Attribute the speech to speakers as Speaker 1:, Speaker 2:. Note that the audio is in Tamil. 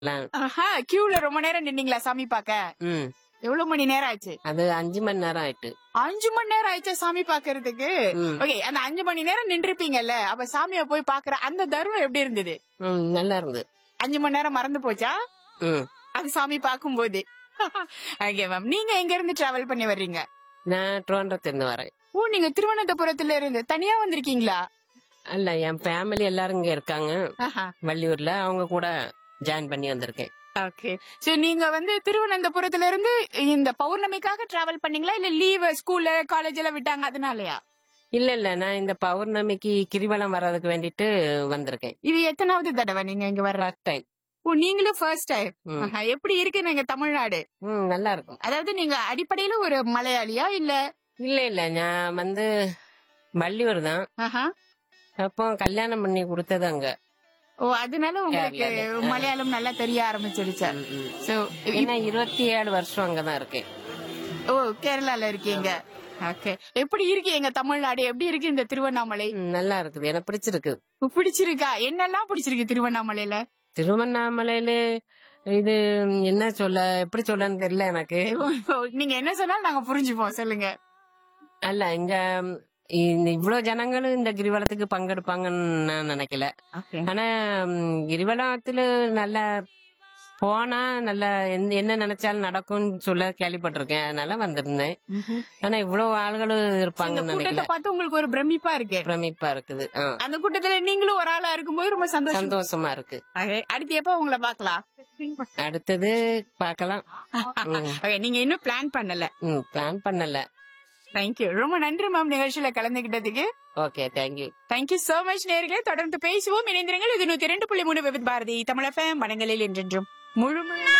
Speaker 1: எல்லாம்.
Speaker 2: ஆஹா கியூல ரொம்ப நேரம் நின்னீங்களா சாமி பாக்க
Speaker 1: ம்
Speaker 2: எவ்வளவு மணி நேரம் ஆச்சு
Speaker 1: அது அஞ்சு மணி நேரம் ஆயிட்டு
Speaker 2: அஞ்சு மணி நேரம் ஆயிடுச்சா சாமி பாக்குறதுக்கு
Speaker 1: ம்.
Speaker 2: ஓகே அந்த அஞ்சு மணி நேரம் நின்றுப்பீங்கல்ல அப்ப சாமிய போய் பாக்குற அந்த தருணம் எப்படி இருந்தது
Speaker 1: ம், நல்லா இருந்தது
Speaker 2: அஞ்சு மணி நேரம் மறந்து போச்சா
Speaker 1: ம்
Speaker 2: அது சாமி பாக்கும்போது ஓகே மேம் நீங்க எங்க இருந்து டிராவல் பண்ணி வர்றீங்க
Speaker 1: நான் ட்ரோண்டத்திலிருந்து வரேன்
Speaker 2: ஓ நீங்க திருவனந்தபுரத்துல இருந்து தனியா வந்திருக்கீங்களா
Speaker 1: அல்ல என் ஃபேமிலி எல்லாரும் இங்க இருக்காங்க
Speaker 2: ஆஹா
Speaker 1: வள்ளியூர்ல அவங்க கூட ஜாயின் பண்ணி வந்திருக்கேன்
Speaker 2: ஓகே சோ நீங்க வந்து திருவனந்தபுரத்துல இருந்து இந்த பௌர்ணமிக்காக டிராவல் பண்ணீங்களா இல்ல லீவ் ஸ்கூல்ல காலேஜ் எல்லாம் விட்டாங்க அதனாலயா
Speaker 1: இல்ல இல்ல நான் இந்த பௌர்ணமிக்கு கிரிவலம் வர்றதுக்கு வேண்டிட்டு வந்திருக்கேன்
Speaker 2: இது எத்தனாவது தடவை நீங்க இங்க வர்ற
Speaker 1: ஃபர்ஸ்ட் டைம்
Speaker 2: ஓ நீங்களும் ஃபர்ஸ்ட் டைம்
Speaker 1: ம்.
Speaker 2: எப்படி இருக்கு எங்க தமிழ்நாடு
Speaker 1: ம் நல்லா இருக்கும்
Speaker 2: அதாவது நீங்க அடிப்படையில ஒரு மலையாளியா இல்ல
Speaker 1: இல்ல இல்ல நான் வந்து வள்ளியூர் தான்
Speaker 2: ஆஹா.
Speaker 1: அப்போ கல்யாணம் பண்ணி கொடுத்தது அங்க
Speaker 2: ஓ அதனால உங்களுக்கு
Speaker 1: கேரளால.
Speaker 2: மலையாளம் நல்லா தெரிய ஆரம்பிச்சிருச்சு
Speaker 1: ம், ம்.
Speaker 2: சோ
Speaker 1: ஏன்னா இருபத்தி ஏழு வருஷம் அங்கதான் இருக்கேன்
Speaker 2: ஓ கேரளால இருக்கீங்க ஓகே எப்படி இருக்கு எங்க தமிழ்நாடு எப்படி இருக்கு இந்த திருவண்ணாமலை
Speaker 1: ம், நல்லா இருக்குது எனக்கு பிடிச்சிருக்கு
Speaker 2: பிடிச்சிருக்கா என்னெல்லாம் பிடிச்சிருக்கு திருவண்ணாமலையில
Speaker 1: திருவண்ணாமலையில இது என்ன சொல்ல எப்படி சொல்லன்னு தெரியல எனக்கு
Speaker 2: நீங்க என்ன சொன்னாலும் நாங்க புரிஞ்சுப்போம் சொல்லுங்க
Speaker 1: அல்ல இங்க ம், இந்த இவ்வளவு ஜனங்களும் இந்த கிரிவலத்துக்கு பங்கெடுப்பாங்கன்னு நான் நினைக்கல ஆனா ம், கிரிவலத்துல நல்ல போனா நல்ல எந்த- என்ன நினைச்சாலும் நடக்கும்னு சொல்ல கேள்விப்பட்டிருக்கேன் அதனால வந்திருந்தேன் ஆனா இவ்வளவு ஆளுகளும்
Speaker 2: இந்த
Speaker 1: இருப்பாங்கன்னு
Speaker 2: கூட்டத்தை
Speaker 1: நினைக்கல
Speaker 2: பார்த்து உங்களுக்கு ஒரு பிரமிப்பா இருக்கு
Speaker 1: பிரமிப்பா இருக்குது ஆ,
Speaker 2: அந்த கூட்டத்துல நீங்களும் ஒரு ஆளா இருக்கும்போது ரொம்ப சந்தோஷம்
Speaker 1: சந்தோஷமா இருக்கு
Speaker 2: Okay, அடுத்து எப்ப உங்களை பாக்கலாம்
Speaker 1: அடுத்தது பார்க்கலாம் ம்.
Speaker 2: Okay, நீங்க இன்னும் பிளான் பண்ணல
Speaker 1: ம் பிளான் பண்ணல
Speaker 2: தேங்க்யூ ரொம்ப நன்றி மேம் நிகழ்ச்சியில கலந்துகிட்டதுக்கு
Speaker 1: okay thank you
Speaker 2: thank you so much நேர்களே தொடர்ந்து பேசுவோம் இணைந்திருங்கள் இது நூத்தி இரண்டு புள்ளி மூணு விவித் பாரதி தமிழ் எஃப்எம் மனங்களில் என்றென்றும் முழுமையான